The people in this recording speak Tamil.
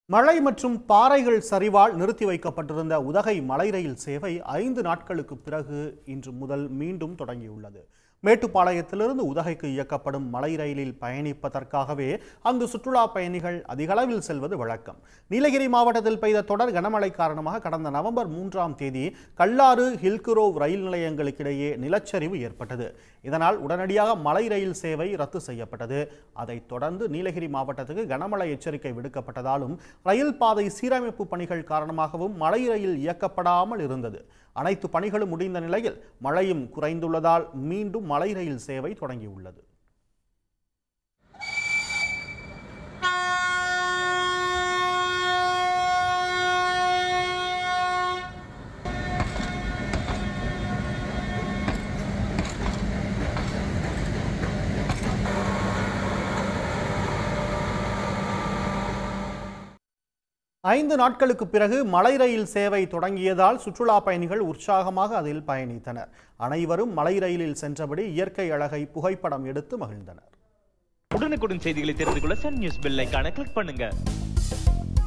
மழை மற்றும் பாறைகள் சரிவால் நிறுத்தி வைக்கப்பட்டிருந்த உதகை மலை ரயில் சேவை ஐந்து நாட்களுக்கு பிறகு இன்று முதல் மீண்டும் தொடங்கியுள்ளது மேட்டுப்பாளையத்திலிருந்து உதகைக்கு இயக்கப்படும் மலை ரயிலில் பயணிப்பதற்காகவே அங்கு சுற்றுலா பயணிகள் அதிகளவில் செல்வது வழக்கம் நீலகிரி மாவட்டத்தில் பெய்த தொடர் கனமழை காரணமாக கடந்த நவம்பர் மூன்றாம் தேதி கல்லாறு ஹில்குரோவ் ரயில் நிலையங்களுக்கிடையே நிலச்சரிவு ஏற்பட்டது இதனால் உடனடியாக மலை ரயில் சேவை ரத்து செய்யப்பட்டது அதைத் தொடர்ந்து நீலகிரி மாவட்டத்துக்கு கனமழை எச்சரிக்கை விடுக்கப்பட்டதாலும் ரயில் பாதை சீரமைப்பு பணிகள் காரணமாகவும் மலை ரயில் இயக்கப்படாமல் இருந்தது அனைத்து பணிகளும் முடிந்த நிலையில் மழையும் குறைந்துள்ளதால் மீண்டும் மலை ரயில் சேவை தொடங்கியுள்ளது ஐந்து நாட்களுக்கு பிறகு மலை ரயில் சேவை தொடங்கியதால் சுற்றுலா பயணிகள் உற்சாகமாக அதில் பயணித்தனர் அனைவரும் மலை ரயிலில் சென்றபடி இயற்கை அழகை புகைப்படம் எடுத்து மகிழ்ந்தனர் உடனுக்குடன் செய்திகளை தெரிந்து கொள்ள சன் நியூஸ் பெல் ஐகானை கிளிக் பண்ணுங்க